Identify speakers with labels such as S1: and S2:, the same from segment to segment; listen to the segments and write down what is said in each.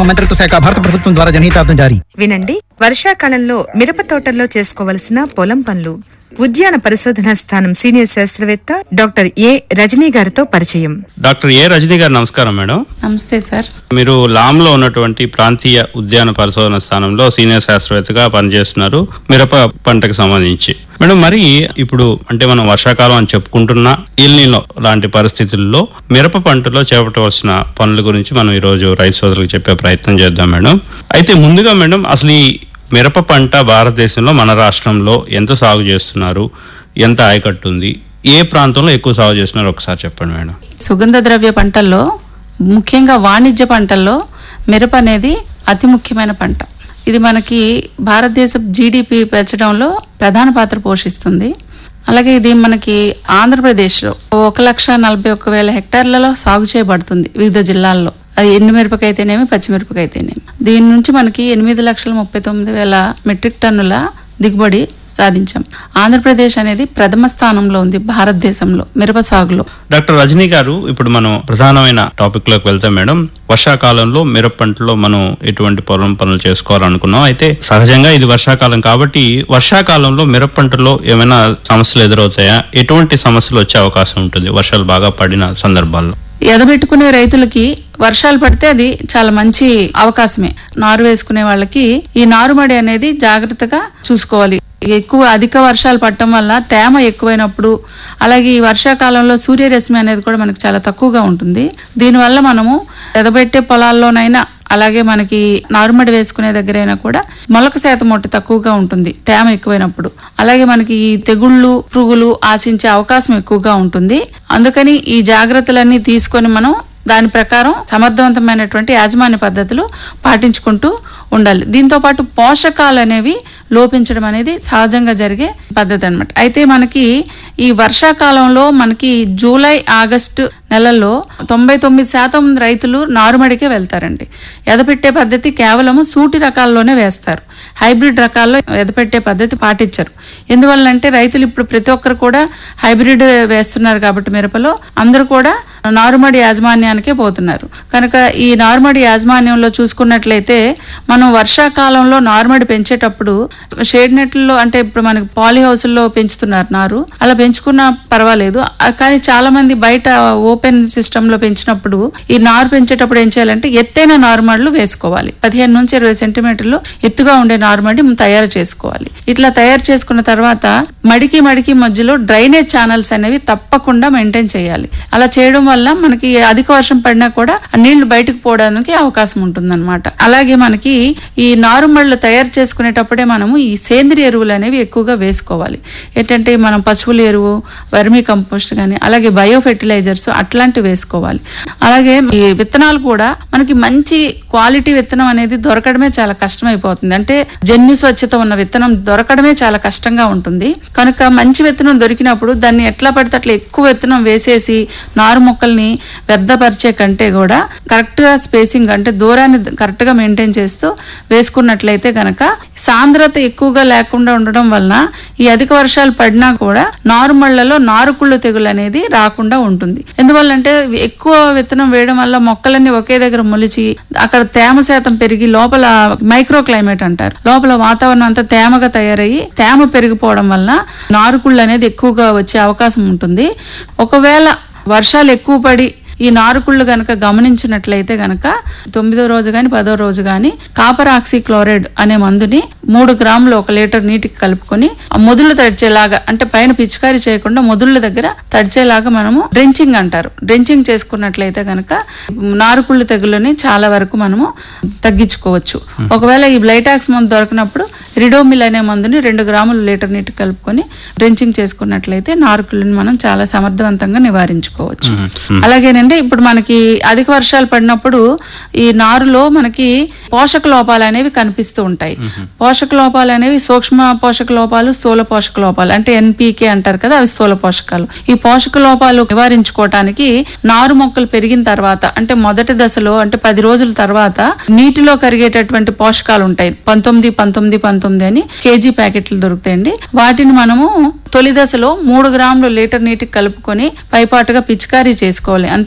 S1: పరిశ్రమ మంత్రిత్వ శాఖ భారత ప్రభుత్వం ద్వారా జనహితార్థం జారీ
S2: వినండి వర్షాకాలంలో మిరప తోటల్లో చేసుకోవలసిన పొలం పనులు ఉద్యాన పరిశోధనా స్థానం సీనియర్ శాస్త్రవేత్త డాక్టర్ ఏ రజనీ గారితో పరిచయం
S3: డాక్టర్ ఏ రజనీ గారు నమస్కారం మేడం
S4: నమస్తే సార్
S3: మీరు లామ్ లో ఉన్నటువంటి ప్రాంతీయ ఉద్యాన పరిశోధన స్థానంలో సీనియర్ శాస్త్రవేత్తగా పనిచేస్తున్నారు మిరప పంటకు సంబంధించి మేడం మరి ఇప్పుడు అంటే మనం వర్షాకాలం అని చెప్పుకుంటున్నా ఇల్నీలో లాంటి పరిస్థితుల్లో మిరప పంటలో చేపట్టవలసిన పనుల గురించి మనం ఈ రోజు రైతు సోదరులకు చెప్పే ప్రయత్నం చేద్దాం మేడం అయితే ముందుగా మేడం అసలు ఈ మిరప పంట భారతదేశంలో మన రాష్ట్రంలో ఎంత సాగు చేస్తున్నారు ఎంత ఆయకట్టు ఉంది ఏ ప్రాంతంలో ఎక్కువ సాగు చేస్తున్నారు ఒకసారి చెప్పండి మేడం
S4: సుగంధ ద్రవ్య పంటల్లో ముఖ్యంగా వాణిజ్య పంటల్లో మిరప అనేది అతి ముఖ్యమైన పంట ఇది మనకి భారతదేశ జీడిపి పెంచడంలో ప్రధాన పాత్ర పోషిస్తుంది అలాగే ఇది మనకి ఆంధ్రప్రదేశ్లో ఒక లక్ష నలభై ఒక్క వేల హెక్టార్లలో సాగు చేయబడుతుంది వివిధ జిల్లాల్లో అది ఎండు మిరపకైతేనేమి పచ్చిమిరపకైతేనేమి దీని నుంచి మనకి ఎనిమిది లక్షల ముప్పై తొమ్మిది వేల మెట్రిక్ టన్నుల దిగుబడి సాధించాం ఆంధ్రప్రదేశ్ అనేది ప్రథమ స్థానంలో ఉంది భారతదేశంలో మిరప సాగులో
S3: డాక్టర్ రజనీ గారు ఇప్పుడు మనం ప్రధానమైన టాపిక్ లోకి వెళ్తాం మేడం వర్షాకాలంలో మిరప పంటలో మనం ఎటువంటి పొలం పనులు చేసుకోవాలనుకున్నాం అయితే సహజంగా ఇది వర్షాకాలం కాబట్టి వర్షాకాలంలో మిరప పంటలో ఏమైనా సమస్యలు ఎదురవుతాయా ఎటువంటి సమస్యలు వచ్చే అవకాశం ఉంటుంది వర్షాలు బాగా పడిన సందర్భాల్లో
S4: ఎదబెట్టుకునే రైతులకి వర్షాలు పడితే అది చాలా మంచి అవకాశమే నారు వేసుకునే వాళ్ళకి ఈ నారుమడి అనేది జాగ్రత్తగా చూసుకోవాలి ఎక్కువ అధిక వర్షాలు పడటం వల్ల తేమ ఎక్కువైనప్పుడు అలాగే ఈ వర్షాకాలంలో సూర్యరశ్మి అనేది కూడా మనకి చాలా తక్కువగా ఉంటుంది దీనివల్ల మనము ఎదబెట్టే పొలాల్లోనైనా అలాగే మనకి నారుమడి వేసుకునే దగ్గరైనా కూడా మొలక శాతం ఒకటి తక్కువగా ఉంటుంది తేమ ఎక్కువైనప్పుడు అలాగే మనకి ఈ తెగుళ్ళు పురుగులు ఆశించే అవకాశం ఎక్కువగా ఉంటుంది అందుకని ఈ జాగ్రత్తలన్నీ తీసుకొని మనం దాని ప్రకారం సమర్థవంతమైనటువంటి యాజమాన్య పద్ధతులు పాటించుకుంటూ ఉండాలి దీంతో పాటు పోషకాలు అనేవి లోపించడం అనేది సహజంగా జరిగే పద్ధతి అన్నమాట అయితే మనకి ఈ వర్షాకాలంలో మనకి జూలై ఆగస్టు నెలల్లో తొంభై తొమ్మిది శాతం రైతులు నారుమడికే వెళ్తారండి ఎదపెట్టే పద్ధతి కేవలము సూటి రకాల్లోనే వేస్తారు హైబ్రిడ్ రకాల్లో ఎదపెట్టే పద్ధతి పాటించరు ఎందువల్లంటే రైతులు ఇప్పుడు ప్రతి ఒక్కరు కూడా హైబ్రిడ్ వేస్తున్నారు కాబట్టి మిరపలో అందరూ కూడా నారుమడి యాజమాన్యానికే పోతున్నారు కనుక ఈ నారుమడి యాజమాన్యంలో చూసుకున్నట్లయితే మనం వర్షాకాలంలో నారుమడి పెంచేటప్పుడు షేడ్ నెట్లలో అంటే ఇప్పుడు మనకి పాలీ హౌస్ల్లో పెంచుతున్నారు నారు అలా పెంచుకున్నా పర్వాలేదు ఆ, కానీ చాలా మంది బయట ఓపెన్ సిస్టమ్ లో పెంచినప్పుడు ఈ నారు పెంచేటప్పుడు ఏం చేయాలంటే ఎత్తైన నారుమడులు వేసుకోవాలి పదిహేను నుంచి ఇరవై సెంటీమీటర్లు ఎత్తుగా ఉండే నారుమడి తయారు చేసుకోవాలి ఇట్లా తయారు చేసుకున్న తర్వాత మడికి మడికి మధ్యలో డ్రైనేజ్ ఛానల్స్ అనేవి తప్పకుండా మెయింటైన్ చేయాలి అలా చేయడం వల్ల మనకి అధిక వర్షం పడినా కూడా ఆ నీళ్లు బయటకు పోవడానికి అవకాశం ఉంటుందన్నమాట అలాగే మనకి ఈ నారుమళ్ళు తయారు చేసుకునేటప్పుడే మనము ఈ సేంద్రియ ఎరువులు అనేవి ఎక్కువగా వేసుకోవాలి ఏంటంటే మనం పశువుల ఎరువు వర్మీ కంపోస్ట్ కానీ అలాగే బయో ఫెర్టిలైజర్స్ అట్లాంటివి వేసుకోవాలి అలాగే ఈ విత్తనాలు కూడా మనకి మంచి క్వాలిటీ విత్తనం అనేది దొరకడమే చాలా కష్టమైపోతుంది అంటే జన్యు స్వచ్ఛత ఉన్న విత్తనం దొరకడమే చాలా కష్టంగా ఉంటుంది కనుక మంచి విత్తనం దొరికినప్పుడు దాన్ని ఎట్లా పడితే అట్లా ఎక్కువ విత్తనం వేసేసి నారు మొక్కల్ని వ్యర్థపరిచే కంటే కూడా కరెక్ట్ గా స్పేసింగ్ అంటే దూరాన్ని కరెక్ట్ గా మెయింటైన్ చేస్తూ వేసుకున్నట్లయితే గనక సాంద్రత ఎక్కువగా లేకుండా ఉండడం వలన ఈ అధిక వర్షాలు పడినా కూడా నారుమళ్లలో నారుకుళ్ళు తెగులు అనేది రాకుండా ఉంటుంది ఎందువల్లంటే ఎక్కువ విత్తనం వేయడం వల్ల మొక్కలన్నీ ఒకే దగ్గర మొలిచి అక్కడ తేమ శాతం పెరిగి లోపల మైక్రో క్లైమేట్ అంటారు లోపల వాతావరణం అంతా తేమగా తయారయ్యి తేమ పెరిగిపోవడం వలన నారుకుళ్ళు అనేది ఎక్కువగా వచ్చే అవకాశం ఉంటుంది ఒకవేళ వర్షాలు ఎక్కువ పడి ఈ నారుకుళ్ళు గనక గమనించినట్లయితే గనక తొమ్మిదో రోజు గాని పదో రోజు గాని కాపర్ ఆక్సీ క్లోరైడ్ అనే మందుని మూడు గ్రాములు ఒక లీటర్ నీటికి కలుపుకొని ఆ మొదుళ్ళు తడిచేలాగా అంటే పైన పిచికారీ చేయకుండా మొదుళ్ళ దగ్గర తడిచేలాగా మనము డ్రెంచింగ్ అంటారు డ్రెంచింగ్ చేసుకున్నట్లయితే గనక నారుకుళ్ళు తెగులని చాలా వరకు మనము తగ్గించుకోవచ్చు ఒకవేళ ఈ బ్లైటాక్స్ మందు దొరకనప్పుడు రిడోమిల్ అనే మందుని రెండు గ్రాములు లీటర్ నీటికి కలుపుకొని డ్రెంచింగ్ చేసుకున్నట్లయితే నారుకుళ్ళని మనం చాలా సమర్థవంతంగా నివారించుకోవచ్చు అలాగేనండి ఇప్పుడు మనకి అధిక వర్షాలు పడినప్పుడు ఈ నారులో మనకి పోషక లోపాలు అనేవి కనిపిస్తూ ఉంటాయి పోషక లోపాలు అనేవి సూక్ష్మ పోషక లోపాలు స్థూల పోషక లోపాలు అంటే ఎన్పికే అంటారు కదా అవి స్థూల పోషకాలు ఈ పోషక లోపాలు నివారించుకోవటానికి నారు మొక్కలు పెరిగిన తర్వాత అంటే మొదటి దశలో అంటే పది రోజుల తర్వాత నీటిలో కరిగేటటువంటి పోషకాలు ఉంటాయి పంతొమ్మిది పంతొమ్మిది పంతొమ్మిది అని కేజీ ప్యాకెట్లు దొరుకుతాయండి వాటిని మనము తొలి దశలో మూడు గ్రాములు లీటర్ నీటికి కలుపుకొని పైపాటుగా పిచికారీ చేసుకోవాలి అంతే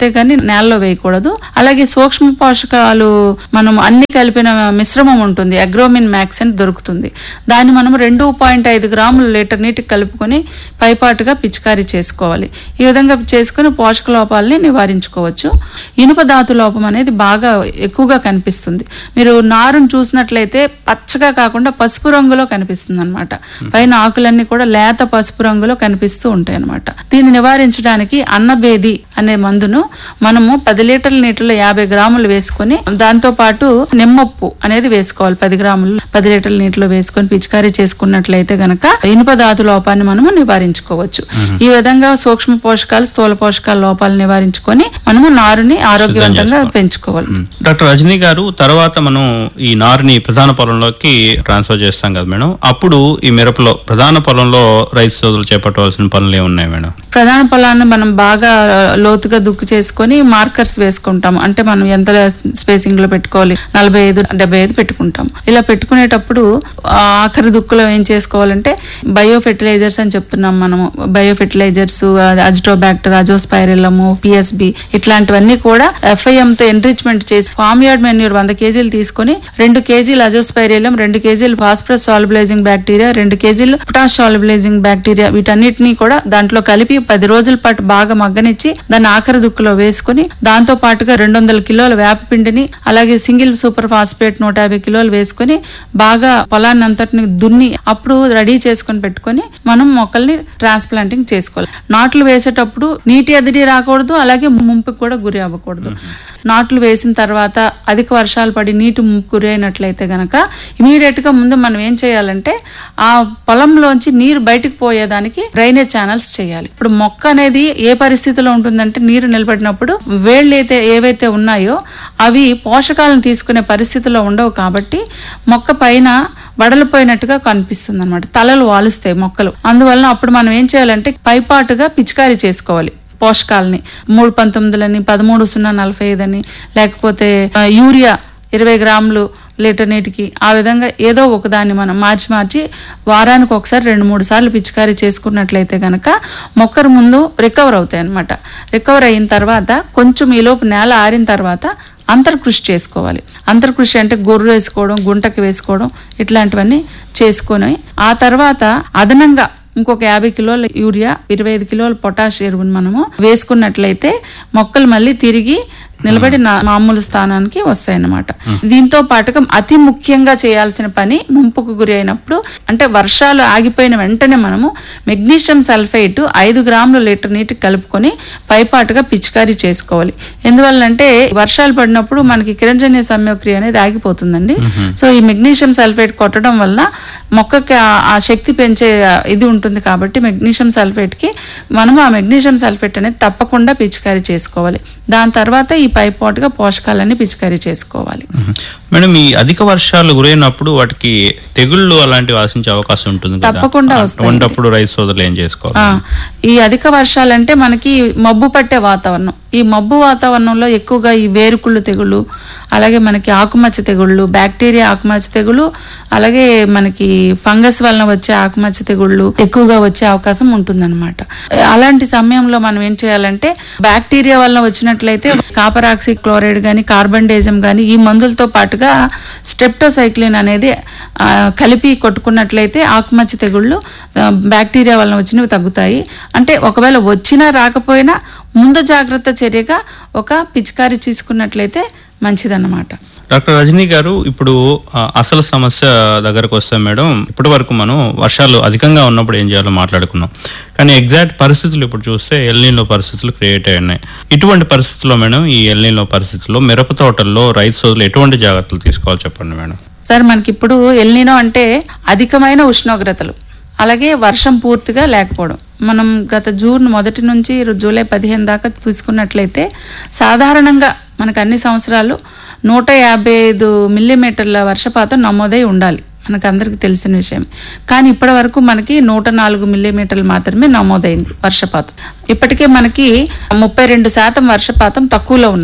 S4: గానీ నేలలో వేయకూడదు అలాగే సూక్ష్మ పోషకాలు మనం అన్ని కలిపిన మిశ్రమం ఉంటుంది అగ్రోమిన్ మ్యాక్స్ అని దొరుకుతుంది దాన్ని మనం రెండు పాయింట్ ఐదు గ్రాములు లీటర్ నీటికి కలుపుకొని పైపాటుగా పిచికారీ చేసుకోవాలి ఈ విధంగా చేసుకుని పోషక లోపాలని నివారించుకోవచ్చు ఇనుప ధాతు లోపం అనేది బాగా ఎక్కువగా కనిపిస్తుంది మీరు నారును చూసినట్లయితే పచ్చగా కాకుండా పసుపు రంగులో కనిపిస్తుంది అనమాట పైన ఆకులన్నీ కూడా లేత పసుపు రంగులో కనిపిస్తూ ఉంటాయి అనమాట దీన్ని నివారించడానికి అన్నబేది అనే మందును మనము పది లీటర్ల నీటిలో యాభై గ్రాములు వేసుకొని దాంతో పాటు నిమ్మప్పు అనేది వేసుకోవాలి పది గ్రాములు పది లీటర్ల నీటిలో వేసుకొని పిచికారీ చేసుకున్నట్లయితే గనక ఇనుప ధాతు లోపాన్ని మనము నివారించుకోవచ్చు ఈ విధంగా సూక్ష్మ పోషకాలు స్థూల పోషకాల లోపాలు నివారించుకొని మనము నారుని ఆరోగ్యవంతంగా పెంచుకోవాలి
S3: మ్మ్. డాక్టర్ రజనీ గారు తర్వాత మనం ఈ నారుని ప్రధాన పొలంలోకి ట్రాన్స్ఫర్ చేస్తాం కదా మేడం అప్పుడు ఈ మిరపలో ప్రధాన పొలంలో రైతు సోదరులు చేపట్టవలసిన పనులు ఏమున్నాయి మేడం
S4: ప్రధాన పొలాన్ని మనం బాగా లోతుగా దుక్కు చేసుకొని మార్కర్స్ వేసుకుంటాం అంటే మనం ఎంత స్పేసింగ్ లో పెట్టుకోవాలి నలభై ఐదు డెబ్బై ఐదు పెట్టుకుంటాం ఇలా పెట్టుకునేటప్పుడు ఆ ఆఖరి దుక్కులో ఏం చేసుకోవాలంటే బయో ఫెర్టిలైజర్స్ అని చెప్తున్నాం మనము bio fertilisers azotobacter azospirillum PSB ఇట్లాంటివన్నీ కూడా ఎఫ్ఐఎం తో ఎంరిచ్మెంట్ చేసి ఫామ్ యార్డ్ మెన్యూర్ వంద కేజీలు తీసుకొని రెండు కేజీలు అజోస్పైరిలం రెండు కేజీలు ఫాస్ఫరస్ సాల్బులైజింగ్ బ్యాక్టీరియా రెండు కేజీలు పొటాష్ సాల్బులైజింగ్ బ్యాక్టీరియా వీటన్నిటిని కూడా దాంట్లో కలిపి పది రోజుల పాటు బాగా మగ్గనిచ్చి దాన్ని ఆఖరి దుక్కులో వేసుకుని దాంతో పాటుగా రెండు వందల కిలోల వేపపిండిని అలాగే సింగిల్ సూపర్ ఫాస్ఫేట్ నూట యాభై కిలోలు వేసుకుని బాగా పొలాన్ని అంతటిని దున్ని అప్పుడు రెడీ చేసుకొని పెట్టుకొని మనం మొక్కల్ని ట్రాన్స్ప్లాంటింగ్ చేసుకోవాలి నాట్లు వేసేటప్పుడు నీటి ఎదిరి రాకూడదు అలాగే ముంపుకి కూడా గురి అవ్వకూడదు నాట్లు వేసిన తర్వాత అధిక వర్షాలు పడి నీటి ముంపు గురి అయినట్లయితే గనక ఇమీడియట్ గా ముందు మనం ఏం చేయాలంటే ఆ పొలంలోంచి నీరు బయటకు పోయేదానికి డ్రైనేజ్ ఛానల్స్ చేయాలి ఇప్పుడు మొక్క అనేది ఏ పరిస్థితిలో ఉంటుందంటే నీరు నిలబడినప్పుడు వేళ్ళు అయితే ఏవైతే ఉన్నాయో అవి పోషకాలను తీసుకునే పరిస్థితిలో ఉండవు కాబట్టి మొక్క పైన వడలిపోయినట్టుగా కనిపిస్తుంది అనమాట తలలు వాలుస్తాయి మొక్కలు అందువలన అప్పుడు మనం ఏం చేయాలంటే పైపాటుగా పిచికారీ చేసుకోవాలి పోషకాలని మూడు పంతొమ్మిదిలని పదమూడు సున్నా నలభై ఐదు అని లేకపోతే ఆ, యూరియా ఇరవై గ్రాములు లీటర్ నీటికి ఆ విధంగా ఏదో ఒక దాన్ని మనం మార్చి మార్చి వారానికి ఒకసారి రెండు మూడు సార్లు పిచికారీ చేసుకున్నట్లయితే గనక మొక్కలు ముందు రికవర్ అవుతాయి అనమాట రికవర్ అయిన తర్వాత కొంచెం ఈలోపు నేల ఆరిన తర్వాత అంతర్కృషి చేసుకోవాలి అంతర్కృషి అంటే గొర్రు వేసుకోవడం గుంటకి వేసుకోవడం ఇట్లాంటివన్నీ చేసుకొని ఆ తర్వాత అదనంగా ఇంకొక యాభై కిలోల యూరియా ఇరవై ఐదు కిలోల పొటాష్ ఎరువును మనము వేసుకున్నట్లయితే మొక్కలు మళ్ళీ తిరిగి నిలబడి నా- మామూలు స్థానానికి వస్తాయన్నమాట దీంతో పాటుగా అతి ముఖ్యంగా చేయాల్సిన పని ముంపుకు గురి అయినప్పుడు అంటే వర్షాలు ఆగిపోయిన వెంటనే మనము మెగ్నీషియం సల్ఫైట్ ఐదు గ్రాములు లీటర్ నీటికి కలుపుకొని పైపాటుగా పిచికారీ చేసుకోవాలి ఎందువల్లంటే వర్షాలు పడినప్పుడు మనకి కిరణజన్య సంయోక్రియ అనేది ఆగిపోతుందండి సో ఈ మెగ్నీషియం సల్ఫేట్ కొట్టడం వల్ల మొక్కకి ఆ- ఆ శక్తి పెంచే ఇది ఉంటుంది కాబట్టి మెగ్నీషియం సల్ఫేట్ కి మనము ఆ మెగ్నీషియం సల్ఫేట్ అనేది తప్పకుండా పిచికారీ చేసుకోవాలి దాని తర్వాత ఈ పైపాటుగా పోషకాలన్నీ పిచికారీ చేసుకోవాలి
S3: మ్మ్. మేడం ఈ అధిక వర్షాలు గురైనప్పుడు వాటికి తెగుళ్ళు అలాంటివి ఆశించే అవకాశం ఉంటుంది కదా
S4: తప్పకుండా వస్తాయి.
S3: అటువంటిప్పుడు రైతు సోదరులు ఏం చేసుకోవాలి
S4: ఆ, ఈ అధిక వర్షాలంటే మనకి మబ్బు పట్టే వాతావరణం ఈ మబ్బు వాతావరణంలో ఎక్కువగా ఈ వేరుకుళ్ళు తెగుళ్ళు అలాగే మనకి ఆకుమచ్చ తెగుళ్ళు బ్యాక్టీరియా ఆకుమచ్చ తెగులు అలాగే మనకి ఫంగస్ వలన వచ్చే ఆకుమచ్చ తెగుళ్ళు ఎక్కువగా వచ్చే అవకాశం ఉంటుందన్నమాట అలాంటి సమయంలో మనం ఏం చేయాలంటే బ్యాక్టీరియా వలన వచ్చినట్లయితే కాపర్ ఆక్సి క్లోరైడ్ గాని కార్బన్ డేజం గాని ఈ మందులతో పాటుగా స్ట్రెప్టోసైక్లిన్ అనేది ఆ, కలిపి కొట్టుకున్నట్లయితే ఆకుమచ్చ తెగుళ్ళు ఆ, బ్యాక్టీరియా వలన వచ్చినవి తగ్గుతాయి అంటే ఒకవేళ వచ్చినా రాకపోయినా ముందు జాగ్రత్త చర్యగా ఒక పిచికారీ తీసుకున్నట్లయితే మంచిదన్నమాట
S3: డాక్టర్ రజనీ గారు ఇప్పుడు ఆ, అసలు సమస్య దగ్గరకు వస్తే మేడం ఇప్పటి వరకు మనం వర్షాలు అధికంగా ఉన్నప్పుడు ఏం చేయాలో మాట్లాడుకున్నాం కానీ ఎగ్జాక్ట్ పరిస్థితులు ఇప్పుడు చూస్తే ఎల్నీలో పరిస్థితులు క్రియేట్ అయి ఉన్నాయి ఇటువంటి పరిస్థితుల్లో మేడం ఈ ఎల్నీలో పరిస్థితుల్లో మిరప తోటల్లో రైతు సోదరులు ఎటువంటి జాగ్రత్తలు తీసుకోవాలి చెప్పండి మేడం
S4: సార్ మనకి ఇప్పుడు ఎల్నినో అంటే అధికమైన ఉష్ణోగ్రతలు అలాగే వర్షం పూర్తిగా లేకపోవడం మనం గత జూన్ మొదటి నుంచి జూలై పదిహేను దాకా తీసుకున్నట్లయితే సాధారణంగా మనకు అన్ని సంవత్సరాలు నూట యాభై ఐదు మిల్లీమీటర్ల వర్షపాతం నమోదై ఉండాలి మనకు అందరికి తెలిసిన విషయం కానీ ఇప్పటి వరకు మనకి నూట నాలుగు మిల్లీమీటర్లు మాత్రమే నమోదైంది వర్షపాతం ఇప్పటికే మనకి ముప్పై రెండు శాతం వర్షపాతం తక్కువలో ఉన్నాం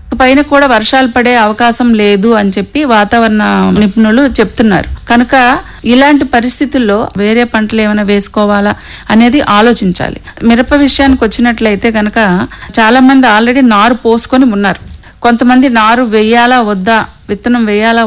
S4: పైన కూడా వర్షాలు పడే అవకాశం లేదు అని చెప్పి వాతావరణ నిపుణులు చెప్తున్నారు కనుక ఇలాంటి పరిస్థితుల్లో వేరే పంటలు ఏమైనా వేసుకోవాలా అనేది ఆలోచించాలి మిరప విషయానికి వచ్చినట్లయితే కనుక చాలా మంది ఆల్రెడీ నారు పోసుకొని ఉన్నారు కొంతమంది నారు వేయాలా వద్దా విత్తనం వేయాలా